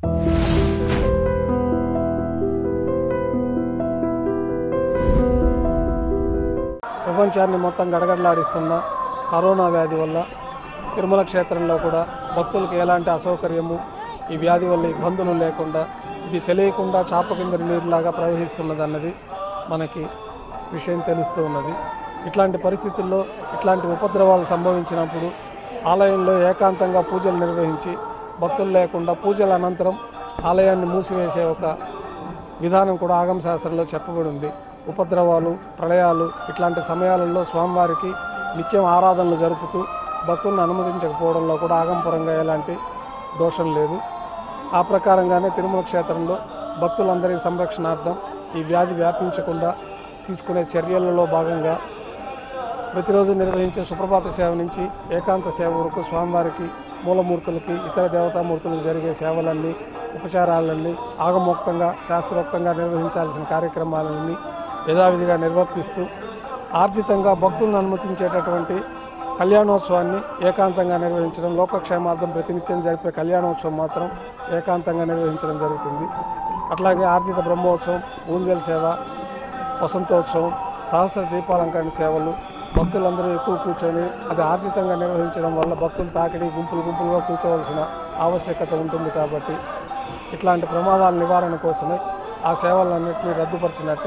ప్రపంచాన్ని మొత్తం గడగడలాడిస్తున్న కరోనా వ్యాధి వల్ల తిరుమల క్షేత్రంలో కూడా భక్తులకు ఎలాంటి అసౌకర్యము ఈ వ్యాధి వల్ల ఇబ్బందులు లేకుండా ఇది తెలియకుండా చాప కింద నీరులాగా ప్రవహిస్తున్నదన్నది మనకి విషయం తెలుస్తూ ఉన్నది ఇట్లాంటి పరిస్థితుల్లో ఇట్లాంటి ఉపద్రవాలు సంభవించినప్పుడు ఆలయంలో ఏకాంతంగా పూజలు నిర్వహించి భక్తులు లేకుండా పూజల అనంతరం ఆలయాన్ని మూసివేసే ఒక విధానం కూడా ఆగమ శాస్త్రంలో చెప్పబడి ఉంది ఉపద్రవాలు ప్రళయాలు ఇట్లాంటి సమయాలలో స్వామివారికి నిత్యం ఆరాధనలు జరుపుతూ భక్తులను అనుమతించకపోవడంలో కూడా ఆగంపరంగా ఎలాంటి దోషం లేదు ఆ ప్రకారంగానే తిరుమల క్షేత్రంలో భక్తులందరి సంరక్షణార్థం ఈ వ్యాధి వ్యాపించకుండా తీసుకునే చర్యలలో భాగంగా ప్రతిరోజు నిర్వహించే సుప్రభాత సేవ నుంచి ఏకాంత సేవ వరకు స్వామివారికి మూలమూర్తులకి ఇతర దేవతామూర్తులకు జరిగే సేవలన్నీ ఉపచారాలన్నీ ఆగమోక్తంగా శాస్త్రోక్తంగా నిర్వహించాల్సిన కార్యక్రమాలన్నీ యథావిధిగా నిర్వర్తిస్తూ ఆర్జితంగా భక్తులను అనుమతించేటటువంటి కళ్యాణోత్సవాన్ని ఏకాంతంగా నిర్వహించడం లోకక్షేమార్థం ప్రతినిత్యం జరిపే కళ్యాణోత్సవం మాత్రం ఏకాంతంగా నిర్వహించడం జరుగుతుంది అట్లాగే ఆర్జిత బ్రహ్మోత్సవం ఊంజల్ సేవ వసంతోత్సవం సహస్ర దీపాలంకరణ సేవలు భక్తులందరూ ఎక్కువ కూర్చొని అది ఆర్జితంగా నిర్వహించడం వల్ల భక్తులు తాకిడి గుంపులు గుంపులుగా కూర్చోవలసిన ఆవశ్యకత ఉంటుంది కాబట్టి ఇట్లాంటి ప్రమాదాల నివారణ కోసమే ఆ సేవలన్నింటినీ రద్దుపరిచినట్టు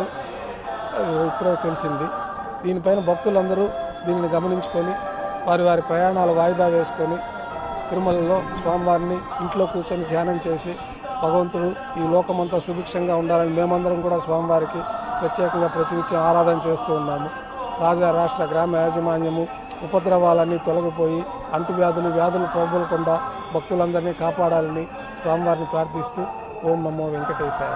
ఆ, ఇప్పుడే తెలిసింది దీనిపైన భక్తులందరూ దీనిని గమనించుకొని వారి వారి ప్రయాణాలు వాయిదా వేసుకొని తిరుమలలో స్వామివారిని ఇంట్లో కూర్చొని ధ్యానం చేసి భగవంతుడు ఈ లోకమంతా సుభిక్షంగా ఉండాలని మేమందరం కూడా స్వామివారికి ప్రత్యేకంగా ప్రతినిత్యం ఆరాధన చేస్తూ ఉన్నాము రాజా రాష్ట్ర గ్రామ యాజమాన్యము ఉపద్రవాలన్నీ తొలగిపోయి అంటువ్యాధులు వ్యాధులు ప్రబలకుండా భక్తులందరినీ కాపాడాలని స్వామివారిని ప్రార్థిస్తూ ఓం నమో వెంకటేశాయ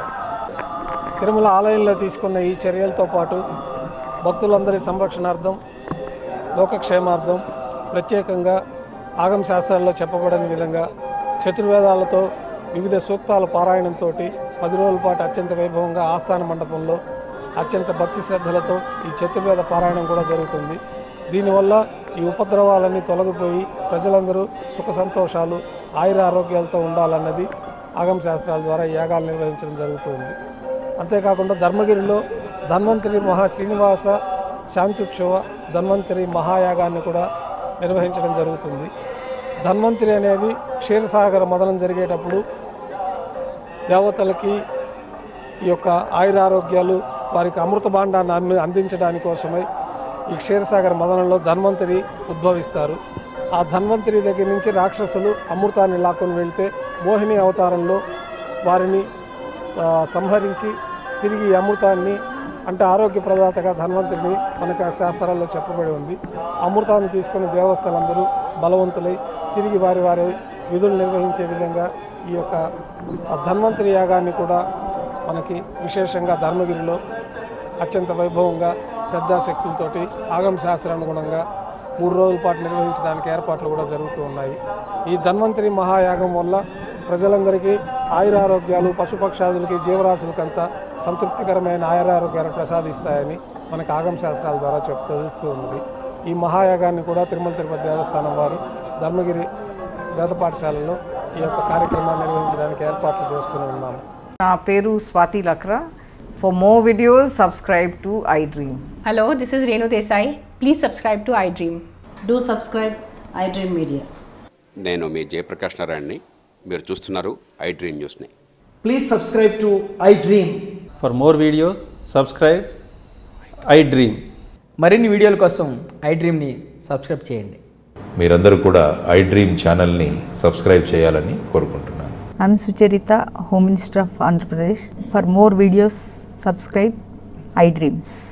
తిరుమల ఆలయంలో తీసుకున్న ఈ చర్యలతో పాటు భక్తులందరి సంరక్షణార్థం లోకక్షేమార్థం ప్రత్యేకంగా ఆగమ శాస్త్రాల్లో చెప్పబడిన విధంగా చతుర్వేదాలతో వివిధ సూక్తాల పారాయణంతో పది రోజుల పాటు అత్యంత వైభవంగా ఆస్థాన మండపంలో అత్యంత భక్తి శ్రద్ధలతో ఈ చతుర్వేద పారాయణం కూడా జరుగుతుంది దీనివల్ల ఈ ఉపద్రవాలన్నీ తొలగిపోయి ప్రజలందరూ సుఖ సంతోషాలు ఆయుర ఆరోగ్యాలతో ఉండాలన్నది ఆగమ శాస్త్రాల ద్వారా ఈ యాగాలు నిర్వహించడం జరుగుతుంది అంతేకాకుండా ధర్మగిరిలో ధన్వంతరి మహా శ్రీనివాస శాంత్యుత్సవ ధన్వంతరి మహాయాగాన్ని కూడా నిర్వహించడం జరుగుతుంది ధన్వంతరి అనేది క్షీరసాగర మదనం జరిగేటప్పుడు దేవతలకి ఈ యొక్క ఆయురారోగ్యాలు వారికి అమృత భాండాన్ని అంది అందించడానికి కోసమై ఈ క్షీరసాగర మదనంలో ధన్వంతరి ఉద్భవిస్తారు ఆ ధన్వంతరి దగ్గర నుంచి రాక్షసులు అమృతాన్ని లాక్కొని వెళ్తే మోహిని అవతారంలో వారిని ఆ, సంహరించి తిరిగి ఈ అమృతాన్ని అంటే ఆరోగ్య ప్రదాతగా ధన్వంతుడిని మనకు ఆ శాస్త్రాల్లో చెప్పబడి ఉంది అమృతాన్ని తీసుకుని దేవస్థలందరూ బలవంతులై తిరిగి వారి వారి విధులు నిర్వహించే విధంగా ఈ యొక్క ఆ ధన్వంతరి యాగాన్ని కూడా మనకి విశేషంగా ధర్మగిరిలో అత్యంత వైభవంగా శ్రద్ధాశక్తులతోటి ఆగమ శాస్త్రానుగుణంగా మూడు రోజుల పాటు నిర్వహించడానికి ఏర్పాట్లు కూడా జరుగుతూ ఉన్నాయి ఈ ధన్వంతరి మహాయాగం వల్ల ప్రజలందరికీ ఆయురారోగ్యాలు పశుపక్షాదులకి జీవరాశులకంతా సంతృప్తికరమైన ఆయురారోగ్యాలు ప్రసాదిస్తాయని మనకు ఆగమ శాస్త్రాల ద్వారా చెప్ తెలుస్తూ ఉన్నది ఈ మహాయాగాన్ని కూడా తిరుమల తిరుపతి దేవస్థానం వారు ధర్మగిరి వేద పాఠశాలలో ఈ యొక్క కార్యక్రమాన్ని నిర్వహించడానికి ఏర్పాట్లు చేసుకుని ఉన్నాము నా పేరు Swathi Lakra for more videos subscribe to I Dream Hello, this is Renu Desai. Please subscribe to iDream. Do subscribe iDream Media. నేను మీ జయప్రకాష్ నారాయణని మీరు చూస్తున్నారు ఐ డ్రీమ్ న్యూస్ని Please subscribe to iDream. For more videos, subscribe I Dream. మరిన్ని వీడియోల కోసం I డ్రీమ్ని subscribe చేయండి మీరందరూ కూడా ఐ డ్రీమ్ ఛానల్ని సబ్స్క్రైబ్ చేయాలని కోరుకుంటున్నాను I'm Sucharita, Home Minister of Andhra Pradesh. For more videos, subscribe iDreams.